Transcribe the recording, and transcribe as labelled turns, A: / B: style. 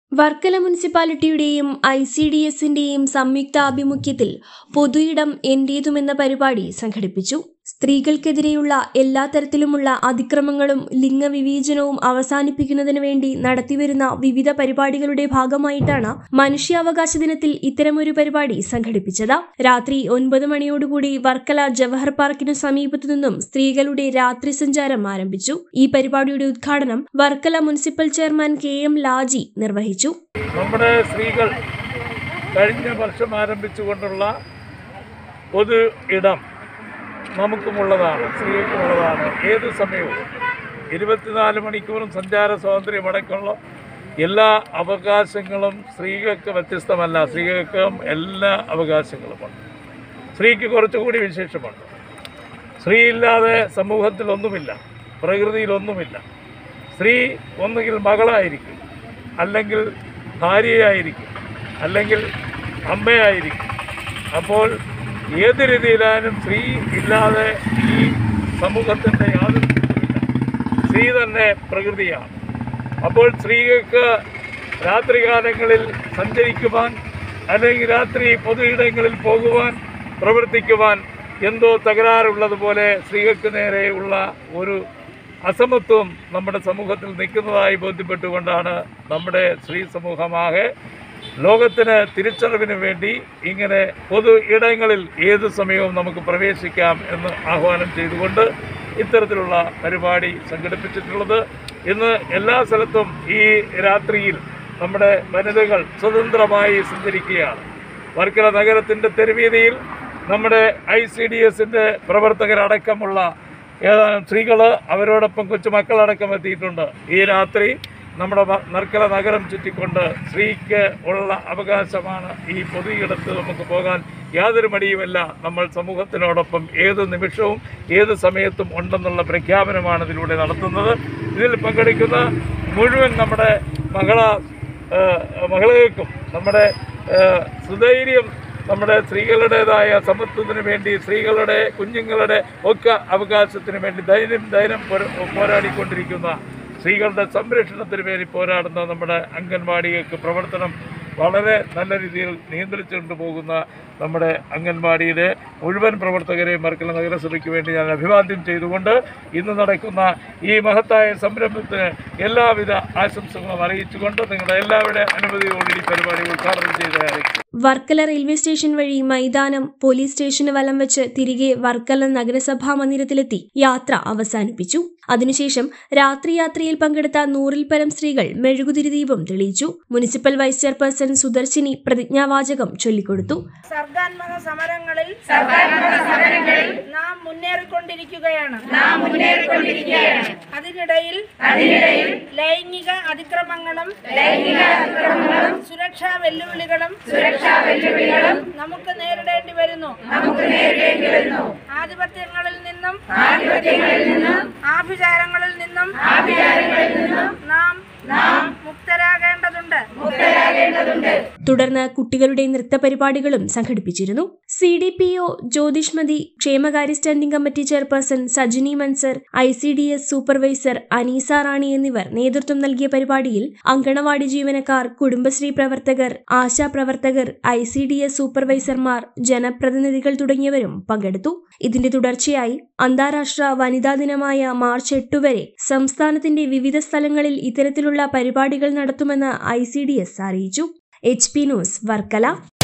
A: വർക്കല മുനിസിപ്പാലിറ്റിയുടെയും I C D എസിന്റെയും സംയുക്താഭിമുഖ്യത്തിൽ പൊതു ഇടം എന്റേതുമെന്ന പരിപാടി സംഘടിപ്പിച്ചു സ്ത്രീകൾക്കെതിരെയുള്ള എല്ലാ തരത്തിലുമുള്ള അതിക്രമങ്ങളും ലിംഗവിവേചനവും അവസാനിപ്പിക്കുന്നതിന് വേണ്ടി നടത്തിവരുന്ന വിവിധ പരിപാടികളുടെ ഭാഗമായിട്ടാണ് മനുഷ്യാവകാശ ദിനത്തിൽ ഇത്തരമൊരു പരിപാടി സംഘടിപ്പിച്ചത് രാത്രി ഒൻപത് മണിയോടുകൂടി വർക്കല ജവഹർ പാർക്കിനു സമീപത്തു നിന്നും സ്ത്രീകളുടെ രാത്രി സഞ്ചാരം ആരംഭിച്ചു ഈ പരിപാടിയുടെ ഉദ്ഘാടനം Varkala municipal chairman K M Laji നിർവഹിച്ചു
B: നമ്മുടെ സ്ത്രീകൾ കഴിഞ്ഞ വർഷം ആരംഭിച്ചുകൊണ്ടുള്ള പൊതു ഇടം നമുക്കുമുള്ളതാണ് സ്ത്രീകൾക്കുമുള്ളതാണ് ഏത് സമയവും ഇരുപത്തിനാല് മണിക്കൂറും സഞ്ചാര സ്വാതന്ത്ര്യമടക്കമുള്ള എല്ലാ അവകാശങ്ങളും സ്ത്രീകൾക്ക് വ്യത്യസ്തമല്ല സ്ത്രീകൾക്കും എല്ലാ അവകാശങ്ങളുമുണ്ട് സ്ത്രീക്ക് കുറച്ചുകൂടി വിശേഷമുണ്ട് സ്ത്രീ ഇല്ലാതെ സമൂഹത്തിലൊന്നുമില്ല പ്രകൃതിയിലൊന്നുമില്ല സ്ത്രീ ഒന്നുകിൽ മകളായിരിക്കും അല്ലെങ്കിൽ ഭാര്യയായിരിക്കും അല്ലെങ്കിൽ അമ്മയായിരിക്കും അപ്പോൾ ഏത് രീതിയിലായാലും സ്ത്രീ ഇല്ലാതെ ഈ സമൂഹത്തിൻ്റെ യാതൊരു ഇതുമില്ല സ്ത്രീ തന്നെ പ്രകൃതിയാണ് അപ്പോൾ സ്ത്രീകൾക്ക് രാത്രികാലങ്ങളിൽ സഞ്ചരിക്കുവാൻ അല്ലെങ്കിൽ രാത്രി പൊതു ഇടങ്ങളിൽ പോകുവാൻ പ്രവർത്തിക്കുവാൻ എന്തോ തകരാറുള്ളതുപോലെ സ്ത്രീകൾക്ക് നേരെയുള്ള ഒരു അസമത്വം നമ്മുടെ സമൂഹത്തിൽ നിൽക്കുന്നതായി ബോധ്യപ്പെട്ടുകൊണ്ടാണ് നമ്മുടെ സ്ത്രീ സമൂഹമാകെ ലോകത്തിന് തിരിച്ചറിവിന് വേണ്ടി ഇങ്ങനെ പൊതു ഇടങ്ങളിൽ ഏത് സമയവും നമുക്ക് പ്രവേശിക്കാം എന്ന് ആഹ്വാനം ചെയ്തുകൊണ്ട് ഇത്തരത്തിലുള്ള പരിപാടി സംഘടിപ്പിച്ചിട്ടുള്ളത് ഇന്ന് എല്ലാ സ്ഥലത്തും ഈ രാത്രിയിൽ നമ്മുടെ വനിതകൾ സ്വതന്ത്രമായി സഞ്ചരിക്കുകയാണ് വർക്കല നഗരത്തിൻ്റെ തെരുവീതിയിൽ നമ്മുടെ ഐ സി ഡി എസിൻ്റെ പ്രവർത്തകരടക്കമുള്ള ഏതാനും സ്ത്രീകൾ അവരോടൊപ്പം കൊച്ചുമക്കളടക്കം എത്തിയിട്ടുണ്ട് ഈ രാത്രി നമ്മുടെ വ- നർക്കല നഗരം ചുറ്റിക്കൊണ്ട് സ്ത്രീക്ക് ഉള്ള അവകാശമാണ് ഈ പൊതുയിടത്ത് നമുക്ക് പോകാൻ യാതൊരു മടിയുമല്ല നമ്മൾ സമൂഹത്തിനോടൊപ്പം ഏത് നിമിഷവും ഏത് സമയത്തും ഉണ്ടെന്നുള്ള പ്രഖ്യാപനമാണ് ഇതിലൂടെ നടത്തുന്നത് ഇതിൽ പങ്കെടുക്കുന്ന മുഴുവൻ നമ്മുടെ മകള മകളേക്കും നമ്മുടെ ഏഹ്, സുധൈര്യം നമ്മുടെ സ്ത്രീകളുടേതായ സമത്വത്തിന് വേണ്ടി സ്ത്രീകളുടെ കുഞ്ഞുങ്ങളുടെ ഒക്കെ അവകാശത്തിന് വേണ്ടി ദൈനം ദൈനം പോര- പോരാടിക്കൊണ്ടിരിക്കുന്ന സ്ത്രീകളുടെ സംരക്ഷണത്തിന് വേണ്ടി പോരാടുന്ന നമ്മുടെ അംഗൻവാടികൾക്ക് പ്രവർത്തനം വളരെ നല്ല രീതിയിൽ നിയന്ത്രിച്ചുകൊണ്ട് പോകുന്ന നമ്മുടെ അംഗൻവാടിയിലെ മുഴുവൻ പ്രവർത്തകരെയും മർക്കല നഗരസഭയ്ക്ക് വേണ്ടി ഞാൻ അഭിവാദ്യം ചെയ്തുകൊണ്ട് ഇന്ന് നടക്കുന്ന ഈ മഹത്തായ സംരംഭത്തിന് എല്ലാവിധ ആശംസകളും അറിയിച്ചുകൊണ്ട് നിങ്ങളുടെ എല്ലാവരുടെ അനുമതിയോടെ ഈ പരിപാടി ഉദ്ഘാടനം ചെയ്ത് അറിയിക്കും
A: വർക്കല റെയിൽവേ സ്റ്റേഷൻ വഴി മൈതാനം പോലീസ് സ്റ്റേഷന് വലം വെച്ച് തിരികെ വർക്കല നഗരസഭാ മന്ദിരത്തിലെത്തി യാത്ര അവസാനിപ്പിച്ചു അതിനുശേഷം രാത്രി യാത്രയിൽ പങ്കെടുത്ത നൂറിൽ പരം സ്ത്രീകൾ മെഴുകുതിരി ദീപം തെളിയിച്ചു മുനിസിപ്പൽ വൈസ് ചെയർപേഴ്സൺ സുദർശിനി പ്രതിജ്ഞാവാചകം ചൊല്ലിക്കൊടുത്തു
C: സർഗാത്മക സമരങ്ങളിൽ സർഗാത്മക സമരങ്ങളിൽ നാം മുന്നേറിക്കൊണ്ടിരിക്കുകയാണ് നാം മുന്നേറിക്കൊണ്ടിരിക്കുകയാണ് അതിനിടയിൽ അതിനിടയിൽ ലൈംഗിക അതിക്രമങ്ങളും ലൈംഗിക അതിക്രമങ്ങളും സുരക്ഷാ വെല്ലുവിളികളും സുരക്ഷാ വെല്ലുവിളികളും നമുക്ക് നേരിടേണ്ടി വരുന്നു നമുക്ക് നേരിടേണ്ടി വരുന്നു ആധിപത്യങ്ങളിൽ നിന്നും ആധിപത്യങ്ങളിൽ നിന്നും ആഭിചാരങ്ങളിൽ നിന്നും ആഭിചാരങ്ങളിൽ നിന്നും നാം നാം മുക്തരാകേണ്ടതുണ്ട് മുക്തരാകേണ്ടതുണ്ട്
A: തുടർന്ന് കുട്ടികളുടെ നൃത്ത പരിപാടികളും സംഘടിപ്പിച്ചിരുന്നു C D P O Jyothishmathi ക്ഷേമകാര്യ standing committee chairperson Sajini Mansar I C D S supervisor Aneesa Rani എന്നിവർ നേതൃത്വം നൽകിയ പരിപാടിയിൽ അങ്കണവാടി ജീവനക്കാർ കുടുംബശ്രീ പ്രവർത്തകർ ആശാ പ്രവർത്തകർ ഐ സി ഡി എസ് സൂപ്പർവൈസർമാർ ജനപ്രതിനിധികൾ തുടങ്ങിയവരും പങ്കെടുത്തു ഇതിന്റെ തുടർച്ചയായി അന്താരാഷ്ട്ര വനിതാ ദിനമായ മാർച്ച് എട്ട് വരെ സംസ്ഥാനത്തിന്റെ വിവിധ സ്ഥലങ്ങളിൽ ഇത്തരത്തിലുള്ള പരിപാടികൾ നടത്തുമെന്ന് ഐ സി ഡി എസ് അറിയിച്ചു എച്ച് പി ന്യൂസ് വർക്കല